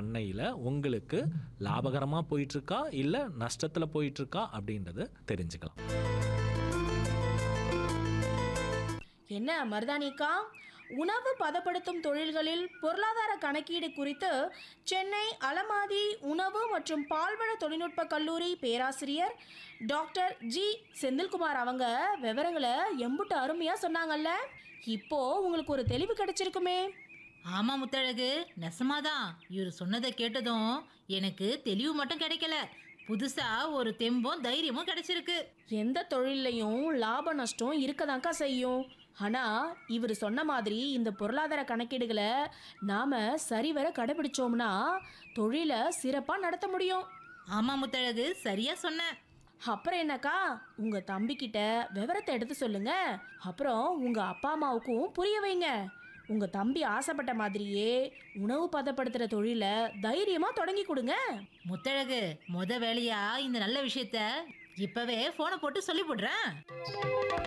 பண்ணையில் உங்களுக்கு லாபகரமாக போயிட்டுருக்கா இல்லை நஷ்டத்தில் போயிட்டுருக்கா அப்படின்றத தெரிஞ்சுக்கலாம் என்ன மருதானிக்கா உணவு பதப்படுத்தும் தொழில்களில் பொருளாதார கணக்கீடு குறித்து சென்னை அலமாதி உணவு மற்றும் பால்வள தொழில்நுட்ப கல்லூரி பேராசிரியர் டாக்டர் ஜி செந்தில்குமார் அவங்க விவரங்களை எம்புட்டு அருமையாக சொன்னாங்கல்ல இப்போ உங்களுக்கு ஒரு தெளிவு கிடைச்சிருக்குமே ஆமா முத்தழகு நெசமாதான் இவர் சொன்னதை கேட்டதும் எனக்கு தெளிவு மட்டும் கிடைக்கல புதுசா ஒரு தெம்பும் தைரியமும் கிடைச்சிருக்கு எந்த தொழில்லையும் லாப நஷ்டம் இருக்கதாக்கா செய்யும் ஆனால் இவர் சொன்ன மாதிரி இந்த பொருளாதார கணக்கீடுகளை நாம் சரிவர கடைபிடிச்சோம்னா தொழிலை சிறப்பாக நடத்த முடியும் ஆமா முத்தழகு சரியா சொன்ன அப்புறம் என்னக்கா உங்க தம்பிக்கிட்ட விவரத்தை எடுத்து சொல்லுங்க அப்புறம் உங்க அப்பா அம்மாவுக்கும் புரிய வைங்க உங்க தம்பி ஆசைப்பட்ட மாதிரியே உணவு பதப்படுத்துற தொழிலை தைரியமா தொடங்கி கொடுங்க முத்தழகு முத வேலையா இந்த நல்ல விஷயத்த இப்பவே போனை போட்டு சொல்லி போடுறேன்